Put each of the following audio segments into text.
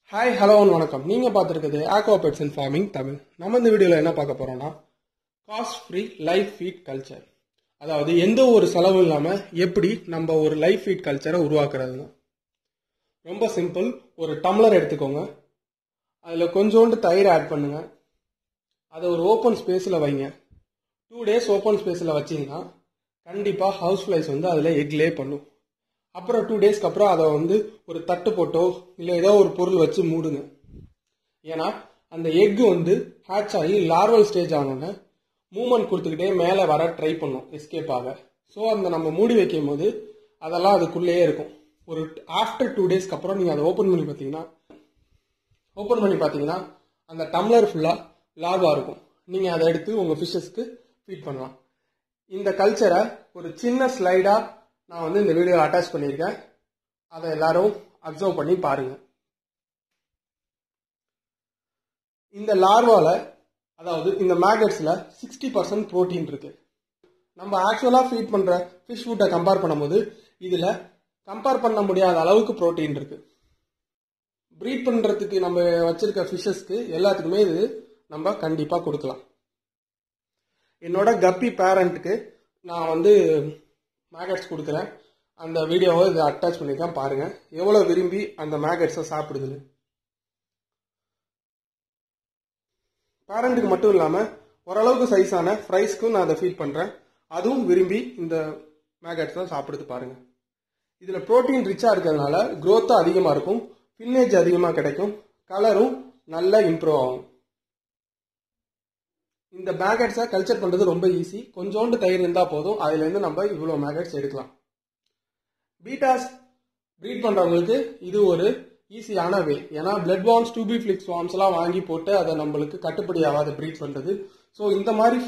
hi hello வணக்கம் நீங்கள் பார்த்துருக்குது aqua pets and farming Tamil நம்ம இந்த வீடியோவில் என்ன பார்க்க போகிறோம்னா cost free live feed culture அதாவது எந்த ஒரு செலவும் இல்லாமல் எப்படி நம்ம ஒரு லைஃப் ஃபீட் கல்ச்சரை உருவாக்குறதுங்க ரொம்ப சிம்பிள் ஒரு டம்ளர் எடுத்துக்கோங்க அதில் கொஞ்சோண்டு தயிர் ஆட் பண்ணுங்க அதை ஒரு ஓப்பன் ஸ்பேஸில் வைங்க டூ டேஸ் ஓப்பன் ஸ்பேஸில் வச்சிங்கன்னா கண்டிப்பாக ஹவுஸ் ஃப்ளைஸ் வந்து அதில் எக் லே பண்ணும் அப்புறம் டூ டேஸ்க்கு அப்புறம் அதை வந்து ஒரு தட்டு போட்டோ இல்லை ஏதோ ஒரு பொருள் வச்சு மூடுங்க ஏன்னா அந்த எக் வந்து ஹேட்ச் ஆகி லார்வல் ஸ்டேஜ் ஆனோடனே மூமெண்ட் கொடுத்துக்கிட்டே மேலே வர ட்ரை பண்ணும் எஸ்கேப் ஆக ஸோ அந்த நம்ம மூடி வைக்கும் போது அதெல்லாம் அதுக்குள்ளேயே இருக்கும் ஒரு ஆஃப்டர் டூ டேஸ்க்கு அப்புறம் நீங்கள் அதை ஓப்பன் பண்ணி பார்த்தீங்கன்னா ஓப்பன் பண்ணி பார்த்தீங்கன்னா அந்த டம்ளர் ஃபுல்லாக லார்வா இருக்கும் நீங்கள் அதை எடுத்து உங்கள் ஃபிஷ்ஷஸ்க்கு ஃபீட் பண்ணலாம் இந்த கல்ச்சரை ஒரு சின்ன ஸ்லைடாக நான் வந்து இந்த வீடியோ அட்டாச் பண்ணியிருக்கேன் அதை எல்லாரும் அப்சர்வ் பண்ணி பாருங்க இந்த லார்வால அதாவது இந்த மேகட்ஸில் சிக்ஸ்டி பர்சன்ட் ப்ரோட்டீன் இருக்கு நம்ம ஆக்சுவலாக ஃபீட் பண்ணுற ஃபிஷ் ஃபுட்டை கம்பேர் பண்ணும்போது இதில் கம்பேர் பண்ண முடியாத அளவுக்கு ப்ரோட்டீன் இருக்கு ப்ரீட் பண்ணுறதுக்கு நம்ம வச்சிருக்க ஃபிஷ்ஷஸ்க்கு எல்லாத்துக்குமே இது நம்ம கண்டிப்பாக கொடுக்கலாம் என்னோட கப்பி பேரண்ட்டுக்கு நான் வந்து மேகட்ஸ் கொடுக்குறேன் அந்த வீடியோவை இதை அட்டாச் பண்ணியிருக்கேன் பாருங்க எவ்வளோ விரும்பி அந்த மேகட்ஸை சாப்பிடுதுன்னு பேரண்ட்டுக்கு மட்டும் இல்லாமல் ஓரளவுக்கு சைஸான ஃப்ரைஸ்க்கும் நான் அதை ஃபீட் பண்ணுறேன் அதுவும் விரும்பி இந்த மேகட்ஸ் தான் சாப்பிடுது பாருங்க இதில் ப்ரோட்டீன் ரிச்சாக இருக்கிறதுனால க்ரோத்தும் அதிகமாக இருக்கும் பின்னேஜ் அதிகமாக கிடைக்கும் கலரும் நல்லா இம்ப்ரூவ் ஆகும் இந்த மேகட்ஸை கல்ச்சர் பண்ணுறது ரொம்ப ஈஸி கொஞ்சோண்டு தயிர் இருந்தால் போதும் அதுலேருந்து நம்ம இவ்வளோ மேகட்ஸ் எடுக்கலாம் பீட்டாஸ் ப்ரீட் பண்ணுறவங்களுக்கு இது ஒரு ஈஸியான வே ஏன்னா பிளட் வார்ம்ஸ் டூபி ஃபிளிக்ஸ் வார்ம்ஸ்லாம் வாங்கி போட்டு அதை நம்மளுக்கு கட்டுப்படி ஆகாது ப்ரீட் பண்ணுறது ஸோ இந்த மாதிரி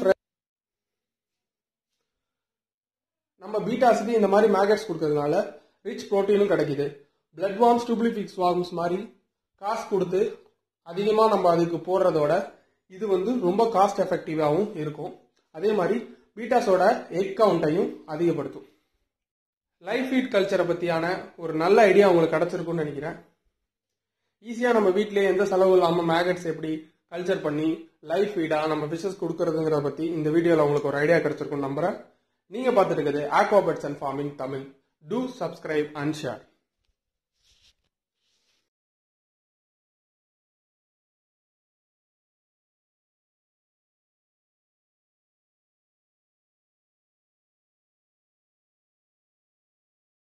நம்ம பீட்டாஸுக்கு இந்த மாதிரி மேகட்ஸ் கொடுக்கறதுனால ரிச் ப்ரோட்டீனும் கிடைக்குது பிளட் வார்ம்ஸ் டூப்ளிஃபிக்ஸ் வார்ம்ஸ் மாதிரி காசு கொடுத்து அதிகமாக நம்ம அதுக்கு போடுறதோட இது வந்து ரொம்ப காஸ்ட் எஃபெக்டிவாகவும் இருக்கும் அதே மாதிரி பீட்டாஸோட எக் கவுண்ட்டையும் அதிகப்படுத்தும் லைஃப் ஃபீட் கல்ச்சரை பற்றியான ஒரு நல்ல ஐடியா உங்களுக்கு கிடச்சிருக்கும்னு நினைக்கிறேன் ஈஸியாக நம்ம வீட்டிலே எந்த செலவு இல்லாமல் மேகட்ஸ் எப்படி கல்ச்சர் பண்ணி லைஃப் ஃபீடாக நம்ம ஃபிஷஸ் கொடுக்கறதுங்கிறத பற்றி இந்த வீடியோவில் உங்களுக்கு ஒரு ஐடியா கிடச்சிருக்கும் நம்புறேன் நீங்கள் பார்த்துட்டு இருக்குது aqua pets and farming Tamil do subscribe and share